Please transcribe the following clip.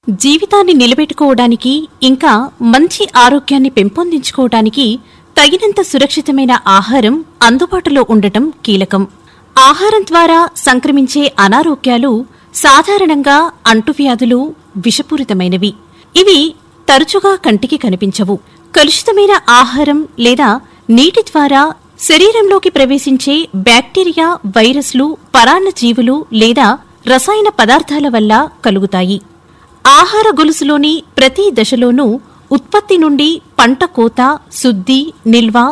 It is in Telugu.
జీవితాన్ని నిలబెట్టుకోవడానికి ఇంకా మంచి ఆరోగ్యాన్ని పెంపొందించుకోవడానికి తగినంత సురక్షితమైన ఆహారం అందుబాటులో ఉండటం కీలకం ఆహారం ద్వారా సంక్రమించే అనారోగ్యాలు సాధారణంగా అంటువ్యాధులు విషపూరితమైనవి ఇవి తరచుగా కంటికి కనిపించవు కలుషితమైన ఆహారం లేదా నీటి ద్వారా శరీరంలోకి ప్రవేశించే బ్యాక్టీరియా వైరస్లు పరాన్న జీవులు లేదా రసాయన పదార్థాల వల్ల కలుగుతాయి ఆహార గొలుసులోని ప్రతి దశలోనూ ఉత్పత్తి నుండి పంట కోత శుద్ధి నిల్వ